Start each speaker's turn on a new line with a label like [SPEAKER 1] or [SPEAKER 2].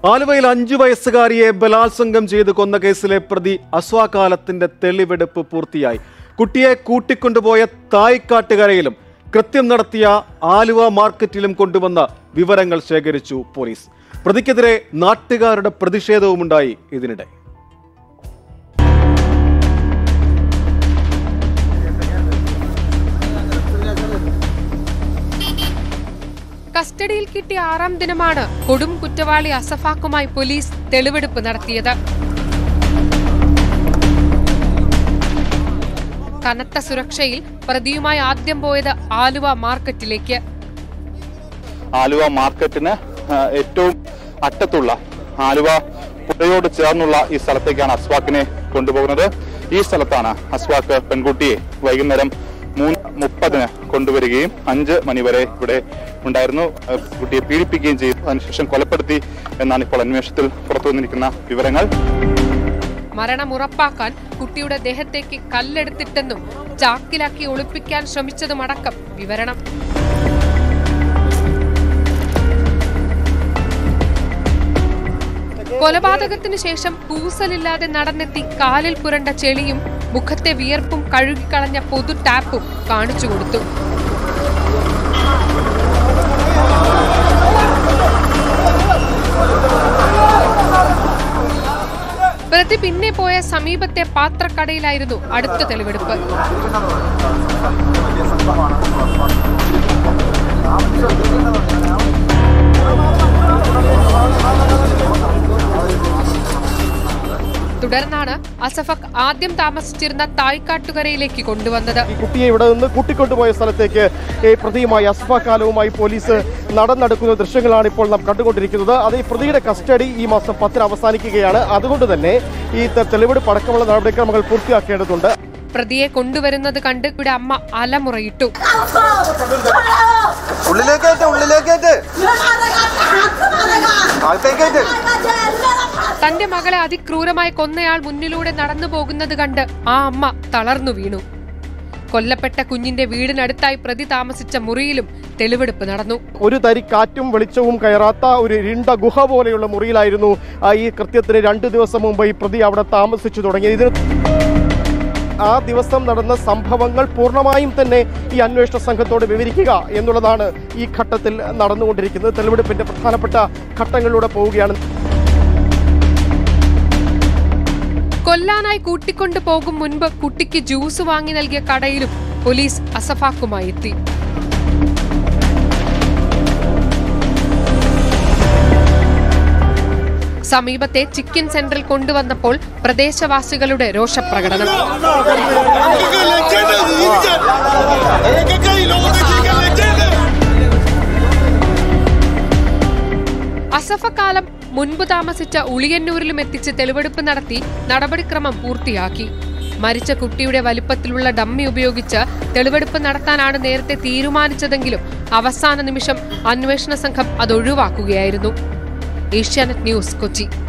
[SPEAKER 1] ആലുവയിൽ അഞ്ചു വയസ്സുകാരിയെ ബലാത്സംഗം ചെയ്ത് കൊന്ന കേസിലെ പ്രതി അസ്വാകാലത്തിന്റെ തെളിവെടുപ്പ് പൂർത്തിയായി കുട്ടിയെ കൂട്ടിക്കൊണ്ടുപോയ തായ്ക്കാട്ടുകരയിലും കൃത്യം നടത്തിയ ആലുവ മാർക്കറ്റിലും കൊണ്ടുവന്ന വിവരങ്ങൾ ശേഖരിച്ചു പോലീസ് പ്രതിക്കെതിരെ നാട്ടുകാരുടെ പ്രതിഷേധവുമുണ്ടായി ഇതിനിടെ
[SPEAKER 2] കസ്റ്റഡിയിൽ കിട്ടിയ ആറാം ദിനമാണ് കൊടും കുറ്റവാളി അസഫാക്കുമായി പോലീസ് തെളിവെടുപ്പ് നടത്തിയത് കനത്ത സുരക്ഷയിൽ പ്രതിയുമായി ആദ്യം പോയത് ആലുവ മാർക്കറ്റിലേക്ക്
[SPEAKER 3] ആലുവ മാർക്കറ്റിന് ആ, ഏറ്റവും അറ്റത്തുള്ള ആലുവ പുഴയോട് ചേർന്നുള്ള ഈ സ്ഥലത്തേക്കാണ് അസ്വാക്കിനെ കൊണ്ടുപോകുന്നത് ഈ സ്ഥലത്താണ് അസ്വാക്ക് പെൺകുട്ടിയെ വൈകുന്നേരം മൂന്ന് മുപ്പതിന് കൊണ്ടുവരികയും അഞ്ച് മണിവരെ ഇവിടെ ഉണ്ടായിരുന്നു ആ, കുട്ടിയെ പീഡിപ്പിക്കുകയും ചെയ്തു അതിനുശേഷം കൊലപ്പെടുത്തി എന്നാണ് ഇപ്പോൾ അന്വേഷണത്തിൽ പുറത്തു വന്നിരിക്കുന്ന വിവരങ്ങൾ
[SPEAKER 2] മരണം ഉറപ്പാക്കാൻ കുട്ടിയുടെ ദേഹത്തേക്ക് കല്ലെടുത്തിട്ടെന്നും ചാക്കിലാക്കി ഒളിപ്പിക്കാൻ ശ്രമിച്ചതുമടക്കം വിവരണം കൊലപാതകത്തിനു ശേഷം കൂസലില്ലാതെ നടന്നെത്തി കാലിൽ പുരണ്ട ചെളിയും മുഖത്തെ വിയർപ്പും കഴുകിക്കളഞ്ഞ പൊതു ടാപ്പും കാണിച്ചു കൊടുത്തു പ്രതി പിന്നെ പോയ സമീപത്തെ പാത്രക്കടയിലായിരുന്നു അടുത്ത തെളിവെടുപ്പ് തുടർന്നാണ് അസഫക് ആദ്യം താമസിച്ചിരുന്ന തായ്ക്കാട്ടുകരയിലേക്ക് കൊണ്ടുവന്നത്
[SPEAKER 4] ഈ കുട്ടിയെ ഇവിടെ നിന്ന് കൂട്ടിക്കൊണ്ടുപോയ സ്ഥലത്തേക്ക് ഈ പ്രതിയുമായി അസ്ഫാകാലവുമായി പോലീസ് നടന്നെടുക്കുന്ന ദൃശ്യങ്ങളാണ് ഇപ്പോൾ നാം കണ്ടുകൊണ്ടിരിക്കുന്നത് അത് ഈ പ്രതിയുടെ കസ്റ്റഡി ഈ മാസം പത്തിന് അവസാനിക്കുകയാണ് അതുകൊണ്ട് തന്നെ ഈ തെ- തെളിവെടുപ്പ് അടക്കമുള്ള നടപടിക്രമങ്ങൾ പൂർത്തിയാക്കേണ്ടതുണ്ട്
[SPEAKER 2] പ്രതിയെ കൊണ്ടുവരുന്നത് കണ്ട് ഇവിടെ അമ്മ അലമുറയിട്ടു
[SPEAKER 5] ഉള്ളിലേക്കേറ്റ് ഉള്ളിലേക്കേറ്റ് അകത്തേക്കേറ്റ്
[SPEAKER 2] തന്റെ മകളെ അതിക്രൂരമായി കൊന്നയാൾ മുന്നിലൂടെ നടന്നു പോകുന്നത് കണ്ട് ആ അമ്മ തളർന്നു വീണു കൊല്ലപ്പെട്ട കുഞ്ഞിന്റെ വീടിനടുത്തായി പ്രതി താമസിച്ച മുറിയിലും തെളിവെടുപ്പ് നടന്നു
[SPEAKER 4] ഒരു തരി കാറ്റും വെളിച്ചവും കയറാത്ത ഒരു ഇരുണ്ട ഗുഹ പോലെയുള്ള മുറിയിലായിരുന്നു ആ ഈ കൃത്യത്തിന് രണ്ട് ദിവസം മുമ്പ് ഈ പ്രതി അവിടെ താമസിച്ചു തുടങ്ങിയത് ഇതിന് ആ ദിവസം നടന്ന സംഭവങ്ങൾ പൂർണ്ണമായും തന്നെ ഈ അന്വേഷണ സംഘത്തോട് വിവരിക്കുക എന്നുള്ളതാണ് ഈ ഘട്ടത്തിൽ നടന്നുകൊണ്ടിരിക്കുന്നത് തെളിവെടുപ്പിന്റെ പ്രധാനപ്പെട്ട ഘട്ടങ്ങളിലൂടെ പോവുകയാണ്
[SPEAKER 2] കൊല്ലാനായി കൂട്ടിക്കൊണ്ടു പോകും മുൻപ് കുട്ടിക്ക് ജ്യൂസ് വാങ്ങി നൽകിയ കടയിലും പോലീസ് അസഫാക്കുമായി എത്തി സമീപത്തെ ചിക്കൻ സെന്ററിൽ കൊണ്ടുവന്നപ്പോൾ പ്രദേശവാസികളുടെ രോഷപ്രകടനം അസഫക്കാലം മുൻപ് താമസിച്ച ഉളിയന്നൂരിലും എത്തിച്ച് തെളിവെടുപ്പ് നടത്തി നടപടിക്രമം പൂർത്തിയാക്കി മരിച്ച കുട്ടിയുടെ വലിപ്പത്തിലുള്ള ഡമ്മി ഉപയോഗിച്ച് തെളിവെടുപ്പ് നടത്താനാണ് നേരത്തെ തീരുമാനിച്ചതെങ്കിലും അവസാന നിമിഷം അന്വേഷണ സംഘം അത് ഒഴിവാക്കുകയായിരുന്നു ഏഷ്യാനെറ്റ് ന്യൂസ് കൊച്ചി